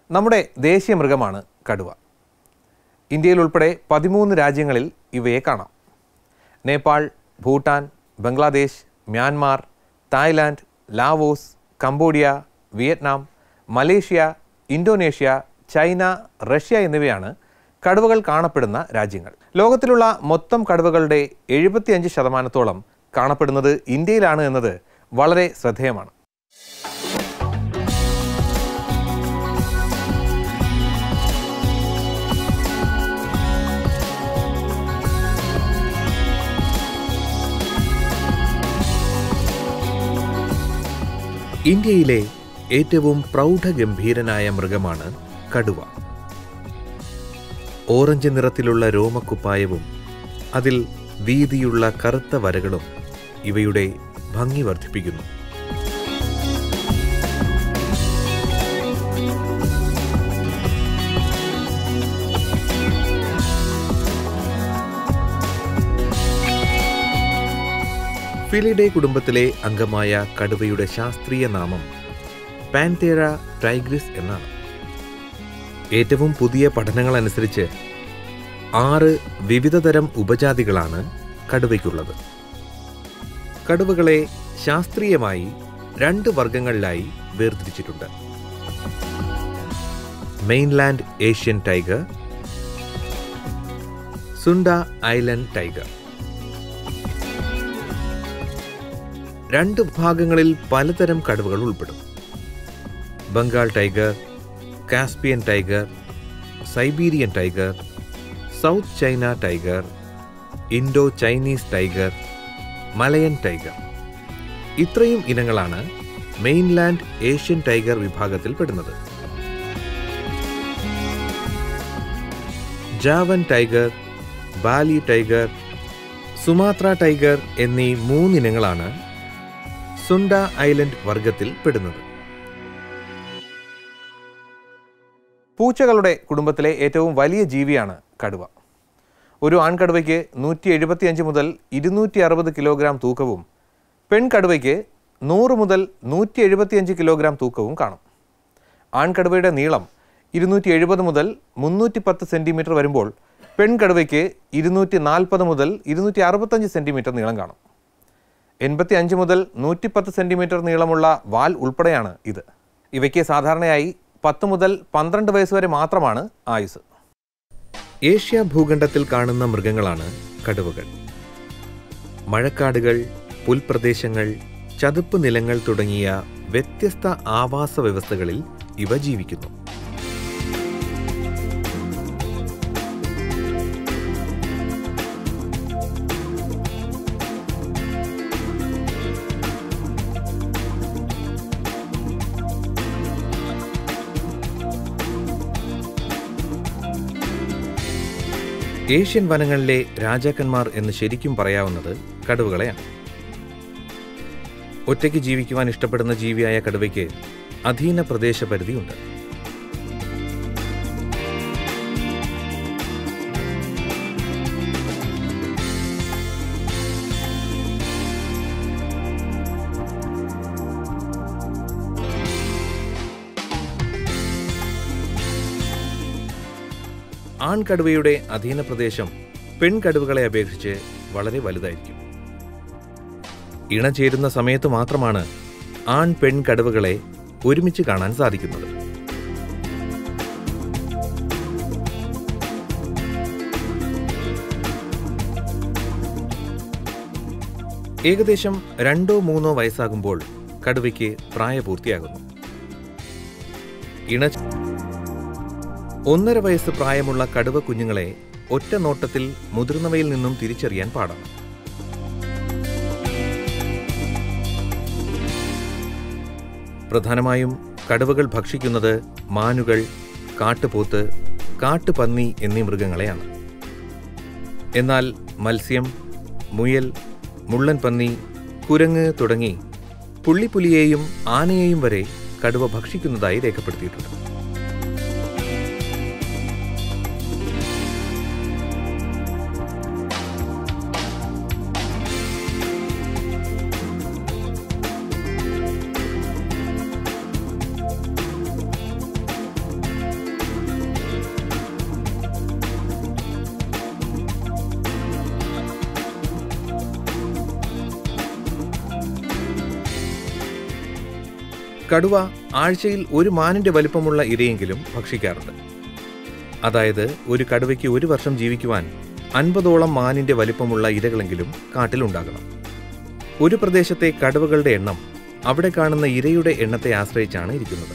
നമ്മുടെ ദേശീയ മൃഗമാണ് കടുവ ഇന്ത്യയിൽ ഉൾപ്പെടെ പതിമൂന്ന് രാജ്യങ്ങളിൽ ഇവയെ കാണാം Nepal Bhutan Bangladesh Myanmar Thailand Laos Cambodia Vietnam Malaysia Indonesia China Russia എന്നിവയാണ് കടുവകൾ കാണപ്പെടുന്ന രാജ്യങ്ങൾ ലോകത്തിലുള്ള മൊത്തം കടുവകളുടെ എഴുപത്തിയഞ്ച് ശതമാനത്തോളം കാണപ്പെടുന്നത് ഇന്ത്യയിലാണ് എന്നത് വളരെ ശ്രദ്ധേയമാണ് ഇന്ത്യയിലെ ഏറ്റവും പ്രൗഢഗംഭീരനായ മൃഗമാണ് കടുവ ഓറഞ്ച് നിറത്തിലുള്ള രോമക്കുപ്പായവും അതിൽ വീതിയുള്ള കറുത്ത വരകളും ഇവയുടെ ഭംഗി വർദ്ധിപ്പിക്കുന്നു ഫിലിഡേ കുടുംബത്തിലെ അംഗമായ കടുവയുടെ ശാസ്ത്രീയ നാമം പാൻതേറ ടൈഗ്രിസ് എന്നാണ് ഏറ്റവും പുതിയ പഠനങ്ങൾ അനുസരിച്ച് ആറ് വിവിധതരം ഉപജാതികളാണ് കടുവയ്ക്കുള്ളത് കടുവകളെ ശാസ്ത്രീയമായി രണ്ട് വർഗങ്ങളിലായി വേർതിരിച്ചിട്ടുണ്ട് mainland Asian tiger Sunda island tiger രണ്ട് ഭാഗങ്ങളിൽ പലതരം കടുവകൾ ഉൾപ്പെടും Bengal tiger Caspian tiger Siberian tiger south China tiger Indo Chinese tiger Malayan tiger ഇത്രയും ഇനങ്ങളാണ് മെയിൻലാൻഡ് ഏഷ്യൻ ടൈഗർ വിഭാഗത്തിൽ പെടുന്നത് Javan tiger Bali tiger Sumatra tiger എന്നീ മൂന്നിനങ്ങളാണ് സുണ്ട ഐലൻഡ് വർഗത്തിൽ പെടുന്നത് പൂച്ചകളുടെ കുടുംബത്തിലെ ഏറ്റവും വലിയ ജീവിയാണ് കടുവ ഒരു ആൺകടുവയ്ക്ക് നൂറ്റി എഴുപത്തിയഞ്ച് മുതൽ ഇരുന്നൂറ്റി അറുപത് കിലോഗ്രാം തൂക്കവും പെൺകടുവയ്ക്ക് നൂറ് മുതൽ നൂറ്റി എഴുപത്തിയഞ്ച് കിലോഗ്രാം തൂക്കവും കാണും ആൺകടുവയുടെ നീളം ഇരുന്നൂറ്റി എഴുപത് മുതൽ മുന്നൂറ്റി പത്ത് സെൻറ്റിമീറ്റർ വരുമ്പോൾ പെൺകടുവയ്ക്ക് ഇരുന്നൂറ്റി നാൽപ്പത് മുതൽ ഇരുന്നൂറ്റി അറുപത്തഞ്ച് സെൻറ്റിമീറ്റർ നീളം കാണും എൺപത്തി അഞ്ച് മുതൽ നൂറ്റിപ്പത്ത് സെൻറ്റിമീറ്റർ നീളമുള്ള വാൽ ഉൾപ്പെടെയാണ് ഇത് ഇവയ്ക്ക് സാധാരണയായി പത്ത് മുതൽ പന്ത്രണ്ട് വയസ്സ് വരെ മാത്രമാണ് ആയുസ് ഏഷ്യ ഭൂഖണ്ഡത്തിൽ കാണുന്ന മൃഗങ്ങളാണ് കടുവകൾ മഴക്കാടുകൾ പുൽപ്രദേശങ്ങൾ ചതുപ്പ് നിലങ്ങൾ തുടങ്ങിയ വ്യത്യസ്ത ആവാസ വ്യവസ്ഥകളിൽ ഇവ ജീവിക്കുന്നു ഏഷ്യൻ വനങ്ങളിലെ രാജാക്കന്മാർ എന്ന് ശരിക്കും പറയാവുന്നത് കടുവകളെയാണ് ഒറ്റയ്ക്ക് ജീവിക്കുവാൻ ഇഷ്ടപ്പെടുന്ന ജീവിയായ കടുവയ്ക്ക് അധീന പ്രദേശ പരിധിയുണ്ട് ആൺകടുവയുടെ അധീന പ്രദേശം പെൺകടുവകളെ അപേക്ഷിച്ച് വളരെ വലുതായിരിക്കും ഇണചേരുന്ന സമയത്ത് മാത്രമാണ് ആൺ പെൺ കടുവകളെ ഒരുമിച്ച് കാണാൻ സാധിക്കുന്നത് ഏകദേശം രണ്ടോ മൂന്നോ വയസ്സാകുമ്പോൾ കടുവയ്ക്ക് പ്രായപൂർത്തിയാകുന്നു ഇണ ഒന്നര വയസ്സ് പ്രായമുള്ള കടുവ കുഞ്ഞുങ്ങളെ ഒറ്റ നോട്ടത്തിൽ മുതിർന്നവയിൽ നിന്നും തിരിച്ചറിയാൻ പാടാണ് പ്രധാനമായും കടുവകൾ ഭക്ഷിക്കുന്നത് മാനുകൾ കാട്ടുപോത്ത് കാട്ടുപന്നി എന്നീ മൃഗങ്ങളെയാണ് എന്നാൽ മത്സ്യം മുയൽ മുള്ളൻ പന്നി കുരങ്ങ് തുടങ്ങി പുള്ളിപ്പുലിയെയും ആനയെയും വരെ കടുവ ഭക്ഷിക്കുന്നതായി രേഖപ്പെടുത്തിയിട്ടുണ്ട് കടുവ ആഴ്ചയിൽ ഒരു മാനിന്റെ വലിപ്പമുള്ള ഇരയെങ്കിലും ഭക്ഷിക്കാറുണ്ട് അതായത് ഒരു കടുവയ്ക്ക് ഒരു വർഷം ജീവിക്കുവാൻ അൻപതോളം മാനിന്റെ വലിപ്പമുള്ള ഇരകളെങ്കിലും കാട്ടിലുണ്ടാകണം ഒരു പ്രദേശത്തെ കടുവകളുടെ എണ്ണം അവിടെ കാണുന്ന ഇരയുടെ എണ്ണത്തെ ആശ്രയിച്ചാണ് ഇരിക്കുന്നത്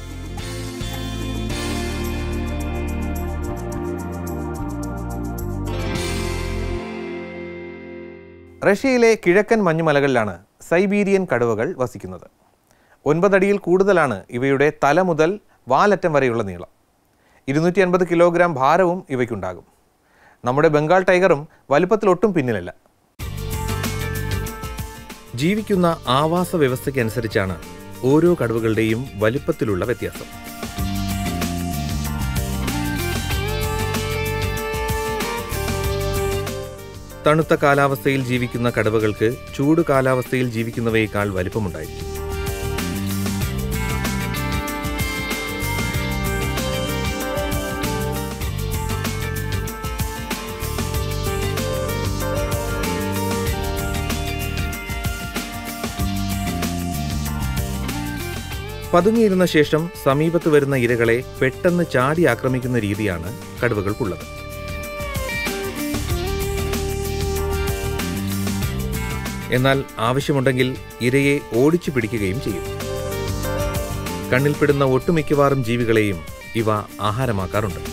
റഷ്യയിലെ കിഴക്കൻ മഞ്ഞുമലകളിലാണ് സൈബീരിയൻ കടുവകൾ വസിക്കുന്നത് ഒൻപതടിയിൽ കൂടുതലാണ് ഇവയുടെ തല മുതൽ വാലറ്റം വരെയുള്ള നീളം ഇരുന്നൂറ്റി അൻപത് കിലോഗ്രാം ഭാരവും ഇവയ്ക്കുണ്ടാകും നമ്മുടെ ബംഗാൾ ടൈഗറും വലുപ്പത്തിൽ ഒട്ടും പിന്നിലല്ല ജീവിക്കുന്ന ആവാസ വ്യവസ്ഥയ്ക്കനുസരിച്ചാണ് ഓരോ കടുവകളുടെയും വലിപ്പത്തിലുള്ള വ്യത്യാസം തണുത്ത കാലാവസ്ഥയിൽ ജീവിക്കുന്ന കടുവകൾക്ക് ചൂട് കാലാവസ്ഥയിൽ ജീവിക്കുന്നവയേക്കാൾ വലിപ്പമുണ്ടായിരിക്കും പതുങ്ങിയിരുന്ന ശേഷം സമീപത്ത് വരുന്ന ഇരകളെ പെട്ടെന്ന് ചാടി ആക്രമിക്കുന്ന രീതിയാണ് കടുവകൾക്കുള്ളത് എന്നാൽ ആവശ്യമുണ്ടെങ്കിൽ ഇരയെ ഓടിച്ചു പിടിക്കുകയും ചെയ്യും കണ്ണിൽപ്പെടുന്ന ഒട്ടുമിക്കവാറും ജീവികളെയും ഇവ ആഹാരമാക്കാറുണ്ട്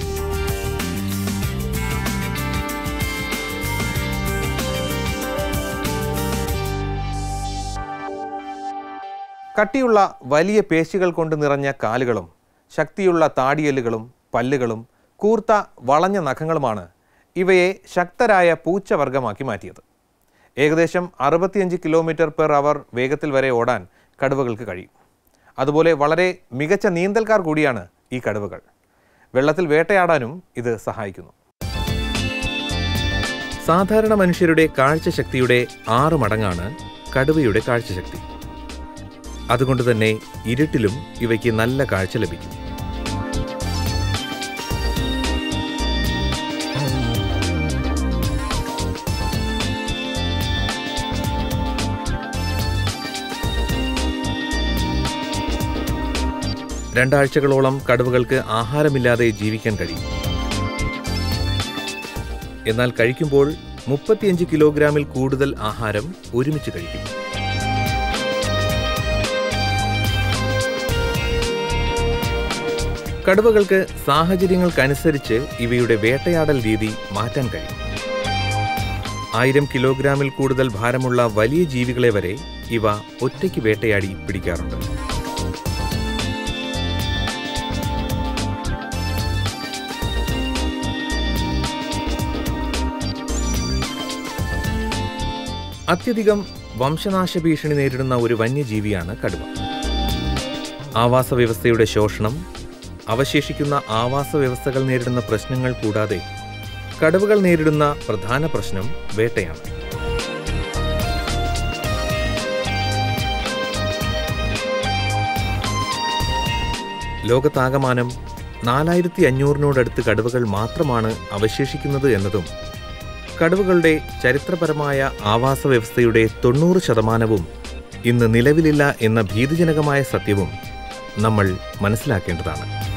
കട്ടിയുള്ള വലിയ പേശികൾ കൊണ്ട് നിറഞ്ഞ കാലുകളും ശക്തിയുള്ള താടിയല്ലുകളും പല്ലുകളും കൂർത്ത വളഞ്ഞ നഖങ്ങളുമാണ് ഇവയെ ശക്തരായ പൂച്ചവർഗമാക്കി മാറ്റിയത് ഏകദേശം അറുപത്തിയഞ്ച് കിലോമീറ്റർ പെർ അവർ വേഗത്തിൽ വരെ ഓടാൻ കടുവകൾക്ക് കഴിയും അതുപോലെ വളരെ മികച്ച നീന്തൽക്കാർ കൂടിയാണ് ഈ കടുവകൾ വെള്ളത്തിൽ വേട്ടയാടാനും ഇത് സഹായിക്കുന്നു സാധാരണ മനുഷ്യരുടെ കാഴ്ചശക്തിയുടെ ആറ് മടങ്ങാണ് കടുവയുടെ കാഴ്ചശക്തി അതുകൊണ്ട് തന്നെ ഇരുട്ടിലും ഇവയ്ക്ക് നല്ല കാഴ്ച ലഭിക്കും രണ്ടാഴ്ചകളോളം കടുവകൾക്ക് ആഹാരമില്ലാതെ ജീവിക്കാൻ കഴിയും എന്നാൽ കഴിക്കുമ്പോൾ മുപ്പത്തിയഞ്ച് കിലോഗ്രാമിൽ കൂടുതൽ ആഹാരം ഒരുമിച്ച് കഴിക്കും കടുവകൾക്ക് സാഹചര്യങ്ങൾക്കനുസരിച്ച് ഇവയുടെ വേട്ടയാടൽ രീതി മാറ്റാൻ കഴിയും ആയിരം കിലോഗ്രാമിൽ കൂടുതൽ ഭാരമുള്ള വലിയ ജീവികളെ വരെ ഇവ ഒറ്റയ്ക്ക് വേട്ടയാടി പിടിക്കാറുണ്ട് അത്യധികം വംശനാശ ഭീഷണി നേരിടുന്ന ഒരു വന്യജീവിയാണ് കടുവ ആവാസ വ്യവസ്ഥയുടെ ശോഷണം അവശേഷിക്കുന്ന ആവാസ വ്യവസ്ഥകൾ നേരിടുന്ന പ്രശ്നങ്ങൾ കൂടാതെ കടുവകൾ നേരിടുന്ന പ്രധാന പ്രശ്നം വേട്ടയാണ് ലോകത്താകമാനം നാലായിരത്തി അഞ്ഞൂറിനോടടുത്ത് കടുവകൾ മാത്രമാണ് അവശേഷിക്കുന്നത് എന്നതും കടുവകളുടെ ചരിത്രപരമായ ആവാസ വ്യവസ്ഥയുടെ തൊണ്ണൂറ് ശതമാനവും ഇന്ന് നിലവിലില്ല എന്ന ഭീതിജനകമായ സത്യവും നമ്മൾ മനസ്സിലാക്കേണ്ടതാണ്